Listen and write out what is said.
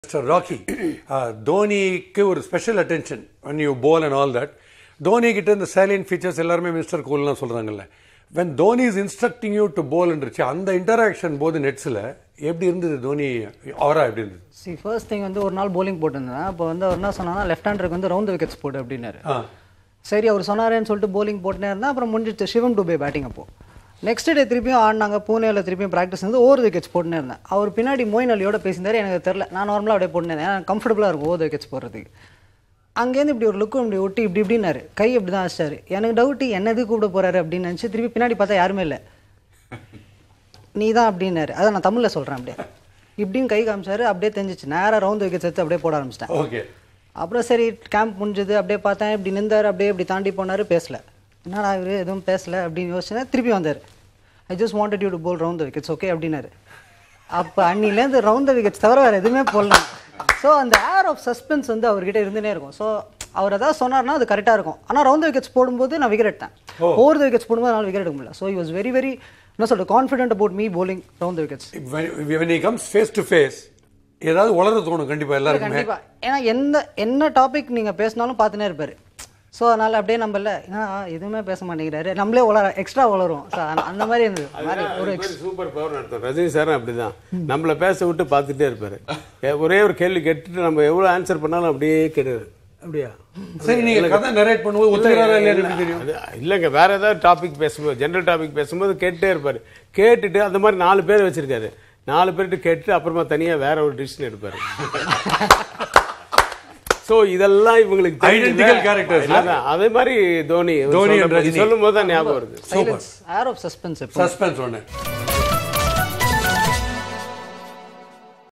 Mister Rocky தோனிக்கு ஒரு special attention when you bowl and all that Dhoni கிட்ட இந்த சைலண்ட் ஃபீச்சர்ஸ் எல்லாருமே மிஸ்டர் கூல்லாம் சொல்கிறாங்கல்ல when Dhoni is instructing you to போல்ன்றுச்சு அந்த இன்டராக்ஷன் போது நெட்ஸில் எப்படி இருந்தது தோனி அவரா எப்படி இருந்தது சி ஃபர்ஸ்ட் திங் வந்து ஒரு நாள் bowling போட்டிருந்தேன் அப்போ வந்து அவர் என்ன சொன்னாங்கன்னா லெஃப்ட் ஹேண்டருக்கு வந்து ரவுண்ட் விக்கெட்ஸ் போடு அப்படின்னாரு ஆ சரி அவர் சொன்னாரேன்னு சொல்லிட்டு bowling போட்டுனே இருந்தேன் அப்புறம் முடிஞ்சிச்சு சிவம் டுபே பேட்டிங் அப்போ நெக்ஸ்ட் டே திருப்பியும் ஆடினாங்க பூனேல திருப்பியும் ப்ராக்டிஸ் வந்து ஓவர் விக்கெட்ஸ் போட்டுனே இருந்தேன் அவர் பின்னாடி மோயின் அலியோட பேசியிருந்தாரு எனக்கு தெரில நான் நார்மலாக அப்படியே போட்டுனே இருந்தேன் எனக்கு கம்ஃபர்டபுளாக இருக்கும் ஓவர் விக்கெட்ஸ் போடுறதுக்கு அங்கேருந்து இப்படி ஒரு லுக்கு இப்படி ஒட்டி இப்படி இப்படின்னாரு கை இப்படி தான் வச்சிட்டாரு எனக்கு டவுட்டு என்ன எதுக்கு கூப்பிட போறாரு அப்படின்னு நினச்சி திருப்பி பின்னாடி பார்த்தா யாருமே இல்லை நீ தான் அப்படின்னாரு அதை நான் தமிழில் சொல்கிறேன் அப்படியே இப்படின்னு கை காமிச்சாரு அப்படியே தெரிஞ்சிச்சு நேராக ரவுண்ட் விக்கெட்ஸ் எடுத்து அப்படியே போட ஆரம்பிச்சிட்டேன் ஓகே அப்புறம் சரி கேம்ப் முடிஞ்சது அப்படியே பார்த்தேன் இப்படி நின்றார் அப்படியே இப்படி தாண்டி போனார் பேசல என்னடா இவரு எதுவும் பேசல அப்படின்னு யோசிச்சேன் திருப்பி வந்தார் I just wanted you to bowl round wickets okay அப்படின்னாரு அப்போ அன்னிலேருந்து ரவுண்ட் விக்கெட்ஸ் தவிர வேறு எதுவுமே போடல ஸோ அந்த ஏர் ஆஃப் சஸ்பென்ஸ் வந்து அவர்கிட்ட இருந்துனே இருக்கும் ஸோ அவர் ஏதாவது சொன்னார்னா அது கரெக்டாக இருக்கும் ஆனால் ரவுண்ட் விக்கெட்ஸ் போடும்போது நான் விக்கெட் எடுத்தேன் ஓவர் விக்கெட்ஸ் போடும்போது என்னால் விக்கெட் எடுக்க முடியல ஸோ வாஸ் வெரி வெரி என்ன சொல்கிறது confident about me bowling round wickets when he comes face to face ஏதாவது உளர தோணும் கண்டிப்பா எல்லாருக்குமே கண்டிப்பா ஏன்னா எந்த என்ன டாபிக் நீங்க பேசினாலும் பார்த்துனே இருப்பாரு ஸோ அதனால அப்படியே நம்மள ஏன்னா எதுவுமே பேச மாட்டேங்கிறாரு நம்மளே உளர எக்ஸ்ட்ரா உளருவோம் So, அந்த- அந்த மாதிரி இருந்தது அந்த மாதிரி ஒரு சூப்பர் பவர் நடத்தும் ரஜினி சாரும் அப்படிதான் நம்மள பேச விட்டு பார்த்துட்டே இருப்பாரு ஏ, ஒரே ஒரு கேள்வி கேட்டுட்டு நம்ம எவ்வளவு ஆன்சர் பண்ணாலும் அப்படியே கேட்டாரு அப்படியா சரி நீங்க கதை நரேட் பண்ணும்போது ஒத்துக்கிறாரா இல்லையா எப்படி தெரியும் அது இல்லைங்க வேற ஏதாவது டாபிக் பேசும்போது ஜென்ரல் டாபிக் பேசும்போது கேட்டுட்டே இருப்பாரு கேட்டுட்டு அந்த மாதிரி நாலு பேர் வச்சிருக்காரு நாலு பேர்கிட்ட கேட்டுட்டு அப்புறமா தனியா வேற ஒரு டிசிஷன் எடுப்பாரு சோ இதெல்லாம் இவங்களுக்கு தெரியல. Identical characters, இல்ல? அதான், அதே மாதிரி தோனி தோனி and சொல்லும் ரஜினி. சொல்லும் போது தான் ஞாபகம் வருது silence air of suspense suspense ஒன்று